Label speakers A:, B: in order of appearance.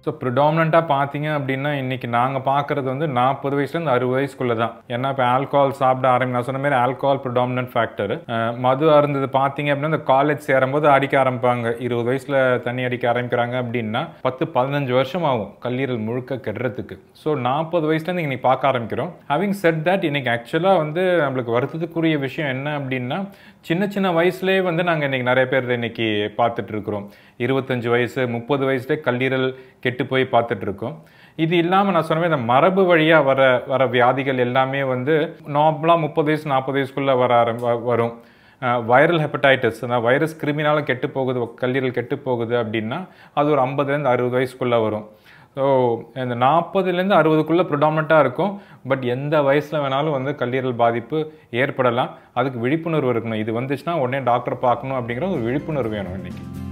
A: so ப்ரிடாமினண்ட்டாக பார்த்தீங்க அப்படின்னா இன்னைக்கு நாங்கள் பார்க்குறது வந்து நாற்பது வயசுலேருந்து அறுபது வயசுக்குள்ள தான் ஏன்னா இப்போ ஆல்கஹால் சாப்பிட ஆரம்பி நான் சொன்ன மாதிரி ஆல்கஹால் ப்ரிடாமினன்ட் ஃபேக்டர் மது அருந்தது பார்த்தீங்க அப்படின்னா இந்த காலேஜ் சேரும்போது அடிக்க ஆரம்பிப்பாங்க இருபது வயசில் தண்ணி அடிக்க ஆரம்பிக்கிறாங்க அப்படின்னா பத்து பதினஞ்சு வருஷம் ஆகும் கல்லீரல் முழுக்க கெடுறதுக்கு ஸோ நாற்பது வயசுலேருந்து இன்னைக்கு பார்க்க ஆரம்பிக்கிறோம் ஹவிங் செட் தட் இன்னைக்கு ஆக்சுவலாக வந்து நம்மளுக்கு வருத்தத்துக்குரிய விஷயம் என்ன அப்படின்னா சின்ன சின்ன வயசுலேயே வந்து நாங்கள் இன்னைக்கு நிறைய பேர் இன்னைக்கு பார்த்துட்டு இருக்கிறோம் இருபத்தஞ்சு வயசு முப்பது வயசுலேயே கல்லீரல் கெட்டு போய் பார்த்துட்டு இருக்கோம் இது இல்லாமல் நான் சொன்ன இந்த மரபு வழியாக வர வர வியாதிகள் எல்லாமே வந்து நார்மலாக முப்பது வயசு நாற்பது வயசுக்குள்ளே வர ஆரம் வ- வரும் வைரல் ஹெப்படைட்டிஸ் அந்த வைரஸ் கிருமினால கெட்டு போகுது கல்லீரல் கெட்டு போகுது அப்படின்னா அது ஒரு ஐம்பதுலேருந்து அறுபது வயசுக்குள்ளே வரும் ஸோ இந்த நாற்பதுலேருந்து அறுபதுக்குள்ளே ப்ரிடாமினண்ட்டாக இருக்கும் பட் எந்த வயசில் வேணாலும் வந்து கல்லீரல் பாதிப்பு ஏற்படலாம் அதுக்கு விழிப்புணர்வு இருக்கணும் இது வந்துச்சுன்னா உடனே டாக்டர் பார்க்கணும் அப்படிங்கிற ஒரு விழிப்புணர்வு வேணும் இன்னைக்கு